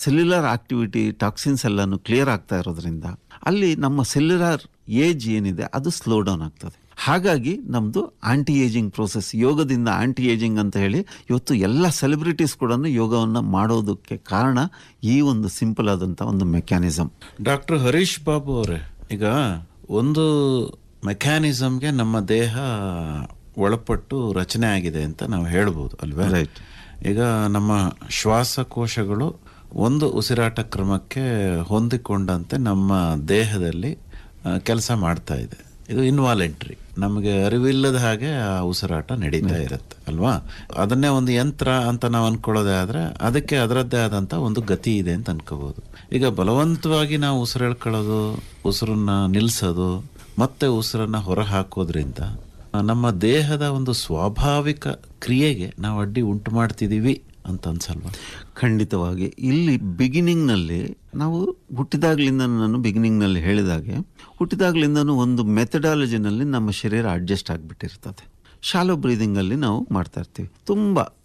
Cellular activity toxins ಎಲ್ಲಾನು clear ಆಗ್ತಾ ಇರೋದ್ರಿಂದ ಅಲ್ಲಿ ನಮ್ಮ ಸೆಲ್ಯುಲರ್ ಏಜ್ ಏನಿದೆ ಅದು ಸ್ಲೋ ಡೌನ್ ಆಗ್ತದೆ ಹಾಗಾಗಿ ನಮ್ಮದು ಆಂಟಿ ಏಜಿಂಗ್ ಪ್ರೋಸೆಸ್ ಯೋಗದಿಂದ ಆಂಟಿ ಏಜಿಂಗ್ ಅಂತ ಹೇಳಿ ಇವತ್ತು ಎಲ್ಲ ಸೆಲೆಬ್ರಿಟೀಸ್ ಕೂಡ ಯೋಗವನ್ನು ಮಾಡೋದಕ್ಕೆ ಕಾರಣ ಈ ಒಂದು ಸಿಂಪಲ್ ಆದಂಥ ಒಂದು ಮೆಕ್ಯಾನಿಸಮ್ ಡಾಕ್ಟರ್ ಹರೀಶ್ ಬಾಬು ಅವರೇ ಈಗ ಒಂದು ಮೆಕ್ಯಾನಿಸಮ್ಗೆ ನಮ್ಮ ದೇಹ ಒಳಪಟ್ಟು ರಚನೆ ಆಗಿದೆ ಅಂತ ನಾವು ಹೇಳ್ಬೋದು ಅಲ್ವೇ Right. ಈಗ ನಮ್ಮ ಶ್ವಾಸಕೋಶಗಳು ಒಂದು ಉಸಿರಾಟ ಕ್ರಮಕ್ಕೆ ಹೊಂದಿಕೊಂಡಂತೆ ನಮ್ಮ ದೇಹದಲ್ಲಿ ಕೆಲಸ ಮಾಡ್ತಾ ಇದೆ ಇದು ಇನ್ವಾಲೆಂಟ್ರಿ ನಮಗೆ ಅರಿವಿಲ್ಲದ ಹಾಗೆ ಆ ಉಸಿರಾಟ ನಡೀತಾ ಇರುತ್ತೆ ಅಲ್ವಾ ಅದನ್ನೇ ಒಂದು ಯಂತ್ರ ಅಂತ ನಾವು ಅನ್ಕೊಳ್ಳೋದೇ ಆದ್ರೆ ಅದಕ್ಕೆ ಅದರದ್ದೇ ಆದಂತ ಒಂದು ಗತಿ ಇದೆ ಅಂತ ಅನ್ಕೋಬಹುದು ಈಗ ಬಲವಂತವಾಗಿ ನಾವು ಉಸಿರು ಎಳ್ಕೊಳ್ಳೋದು ಉಸಿರನ್ನ ನಿಲ್ಸೋದು ಮತ್ತೆ ಉಸಿರನ್ನ ಹೊರ ಹಾಕೋದ್ರಿಂದ ಆ, ನಮ್ಮ ದೇಹದ ಒಂದು ಸ್ವಾಭಾವಿಕ ಕ್ರಿಯೆಗೆ ನಾವು ಅಡ್ಡಿ ಉಂಟು ಮಾಡ್ತಿದೀವಿ ಅಂತ ಅನ್ಸಲ್ವಾ ಖಂಡಿತವಾಗಿ ಇಲ್ಲಿ ಬಿಗಿನಿಂಗ್ನಲ್ಲಿ ನಾವು ಹುಟ್ಟಿದಾಗ್ಲಿಂದ ನಾನು ಬಿಗಿನಿಂಗ್ನಲ್ಲಿ ಹೇಳಿದಾಗೆ ಹುಟ್ಟಿದಾಗ್ಲಿಂದನೂ ಒಂದು ಮೆಥಡಾಲಜಿನಲ್ಲಿ ನಮ್ಮ ಶರೀರ ಅಡ್ಜಸ್ಟ್ ಆಗಿಬಿಟ್ಟಿರ್ತದೆ ಶಾಲೋ ಬ್ರೀದಿಂಗಲ್ಲಿ ನಾವು ಮಾಡ್ತಾ ಇರ್ತೀವಿ ತುಂಬ